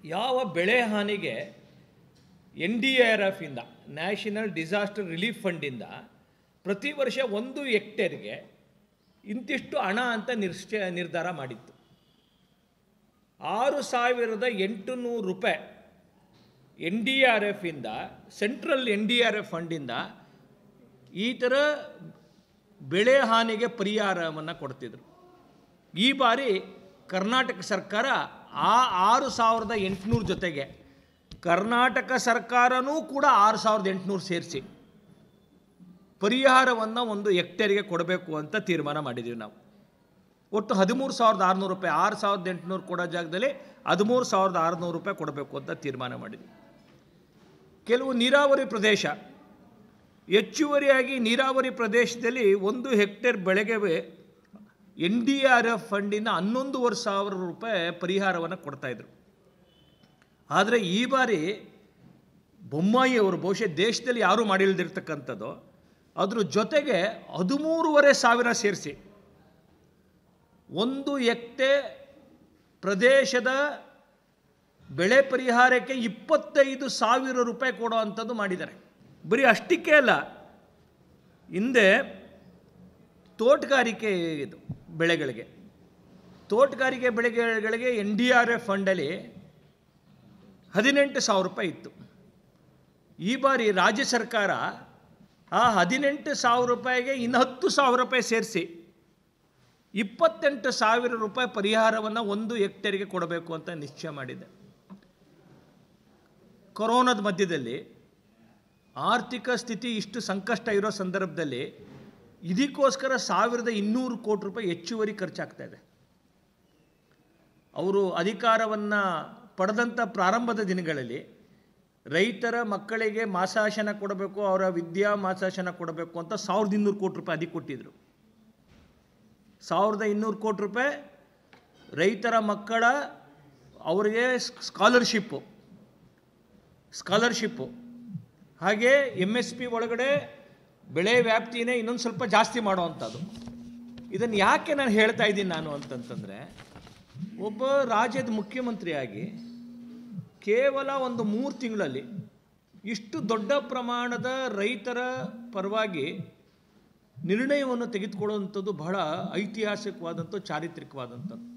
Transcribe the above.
ಯಾವ ಬೆಳೆ ಹಾನಿಗೆ ಎನ್ ಡಿ ಆರ್ ಎಫ್ ಇಂದ ನ್ಯಾಷನಲ್ ಡಿಸಾಸ್ಟರ್ ರಿಲೀಫ್ ಫಂಡಿಂದ ಪ್ರತಿ ವರ್ಷ ಒಂದು ಹೆಕ್ಟೇರ್ಗೆ ಇಂತಿಷ್ಟು ಹಣ ಅಂತ ನಿಶ್ಚಯ ನಿರ್ಧಾರ ಮಾಡಿತ್ತು ಆರು ಸಾವಿರದ ಎಂಟು ನೂರು ರೂಪಾಯಿ ಎನ್ ಡಿ ಆರ್ ಎಫ್ ಇಂದ central N D R F ಫಂಡಿಂದ ಈ ಥರ ಬೆಳೆ ಹಾನಿಗೆ ಪರಿಹಾರವನ್ನು ಕೊಡ್ತಿದ್ರು ಈ ಬಾರಿ ಕರ್ನಾಟಕ ಸರ್ಕಾರ ಆ ಆರು ಸಾವಿರದ ಎಂಟುನೂರು ಜೊತೆಗೆ ಕರ್ನಾಟಕ ಸರ್ಕಾರನೂ ಕೂಡ ಆರು ಸಾವಿರದ ಎಂಟುನೂರು ಸೇರಿಸಿ ಪರಿಹಾರವನ್ನು ಒಂದು ಹೆಕ್ಟೇರ್ಗೆ ಕೊಡಬೇಕು ಅಂತ ತೀರ್ಮಾನ ಮಾಡಿದ್ದೀವಿ ನಾವು ಒಟ್ಟು ಹದಿಮೂರು ಸಾವಿರದ ಆರುನೂರು ರೂಪಾಯಿ ಆರು ಸಾವಿರದ ಎಂಟುನೂರು ಕೊಡೋ ಜಾಗದಲ್ಲಿ ಹದಿಮೂರು ಸಾವಿರದ ಆರುನೂರು ರೂಪಾಯಿ ಕೊಡಬೇಕು ಅಂತ ತೀರ್ಮಾನ ಮಾಡಿದ್ವಿ ಕೆಲವು ನೀರಾವರಿ ಪ್ರದೇಶ ಹೆಚ್ಚುವರಿಯಾಗಿ ನೀರಾವರಿ ಪ್ರದೇಶದಲ್ಲಿ ಒಂದು ಹೆಕ್ಟೇರ್ ಬೆಳೆಗೆ ಎನ್ ಡಿ ಆರ್ ಎಫ್ ಫಂಡಿಂದ ಹನ್ನೊಂದುವರೆ ಸಾವಿರ ರೂಪಾಯಿ ಪರಿಹಾರವನ್ನು ಕೊಡ್ತಾಯಿದ್ರು ಆದರೆ ಈ ಬಾರಿ ಬೊಮ್ಮಾಯಿ ಅವರು ಬಹುಶಃ ದೇಶದಲ್ಲಿ ಯಾರೂ ಮಾಡಿಲ್ದಿರ್ತಕ್ಕಂಥದ್ದು ಅದ್ರ ಜೊತೆಗೆ ಹದಿಮೂರುವರೆ ಸಾವಿರ ಸೇರಿಸಿ ಒಂದು ಎಕ್ಟೆ ಪ್ರದೇಶದ ಬೆಳೆ ಪರಿಹಾರಕ್ಕೆ ಇಪ್ಪತ್ತೈದು ಸಾವಿರ ರೂಪಾಯಿ ಕೊಡೋ ಅಂಥದ್ದು ಮಾಡಿದ್ದಾರೆ ಬರೀ ಅಷ್ಟಕ್ಕೆ ಅಲ್ಲ ಹಿಂದೆ ತೋಟಗಾರಿಕೆ ಇದು ಬೆಳೆಗಳಿಗೆ ತೋಟಗಾರಿಕೆ ಬೆಳೆಗಳಿಗೆ ಎನ್ ಡಿ ಆರ್ ಎಫ್ ಫಂಡಲ್ಲಿ ಹದಿನೆಂಟು ಸಾವಿರ ರೂಪಾಯಿ ಇತ್ತು ಈ ಬಾರಿ ರಾಜ್ಯ ಸರ್ಕಾರ ಆ ಹದಿನೆಂಟು ಸಾವಿರ ರೂಪಾಯಿಗೆ ಇನ್ನು ಹತ್ತು ಸಾವಿರ ರೂಪಾಯಿ ಸೇರಿಸಿ ಇಪ್ಪತ್ತೆಂಟು ಸಾವಿರ ರೂಪಾಯಿ ಪರಿಹಾರವನ್ನು ಒಂದು ಹೆಕ್ಟೇರ್ಗೆ ಕೊಡಬೇಕು ಅಂತ ನಿಶ್ಚಯ ಮಾಡಿದೆ ಕೊರೋನಾದ ಮಧ್ಯದಲ್ಲಿ ಆರ್ಥಿಕ ಸ್ಥಿತಿ ಇಷ್ಟು ಸಂಕಷ್ಟ ಇರೋ ಸಂದರ್ಭದಲ್ಲಿ ಇದಕ್ಕೋಸ್ಕರ ಸಾವಿರದ ಇನ್ನೂರು ಕೋಟಿ ರೂಪಾಯಿ ಹೆಚ್ಚುವರಿ ಖರ್ಚಾಗ್ತಾ ಇದೆ ಅವರು ಅಧಿಕಾರವನ್ನು ಪಡೆದಂಥ ಪ್ರಾರಂಭದ ದಿನಗಳಲ್ಲಿ ರೈತರ ಮಕ್ಕಳಿಗೆ ಮಾಸಾಶನ ಕೊಡಬೇಕು ಅವರ ವಿದ್ಯಾ ಮಾಸಾಶನ ಕೊಡಬೇಕು ಅಂತ ಸಾವಿರದ ಇನ್ನೂರು ಕೋಟಿ ರೂಪಾಯಿ ಅದಕ್ಕೆ ಕೊಟ್ಟಿದ್ರು ಸಾವಿರದ ಇನ್ನೂರು ಕೋಟಿ ರೂಪಾಯಿ ರೈತರ ಮಕ್ಕಳ ಅವರಿಗೆ ಸ್ಕಾಲರ್ಶಿಪ್ಪು ಸ್ಕಾಲರ್ಶಿಪ್ಪು ಹಾಗೆ ಎಮ್ ಎಸ್ ಪಿ ಒಳಗಡೆ ಬೆಳೆ ವ್ಯಾಪ್ತಿನೇ ಇನ್ನೊಂದು ಸ್ವಲ್ಪ ಜಾಸ್ತಿ ಮಾಡುವಂಥದ್ದು ಇದನ್ನು ಯಾಕೆ ನಾನು ಹೇಳ್ತಾ ಇದ್ದೀನಿ ನಾನು ಅಂತಂತಂದರೆ ಒಬ್ಬ ರಾಜ್ಯದ ಮುಖ್ಯಮಂತ್ರಿಯಾಗಿ ಕೇವಲ ಒಂದು ಮೂರು ತಿಂಗಳಲ್ಲಿ ಇಷ್ಟು ದೊಡ್ಡ ಪ್ರಮಾಣದ ರೈತರ ಪರವಾಗಿ ನಿರ್ಣಯವನ್ನು ತೆಗೆದುಕೊಳ್ಳುವಂಥದ್ದು ಬಹಳ ಐತಿಹಾಸಿಕವಾದಂಥ ಚಾರಿತ್ರಿಕವಾದಂಥದ್ದು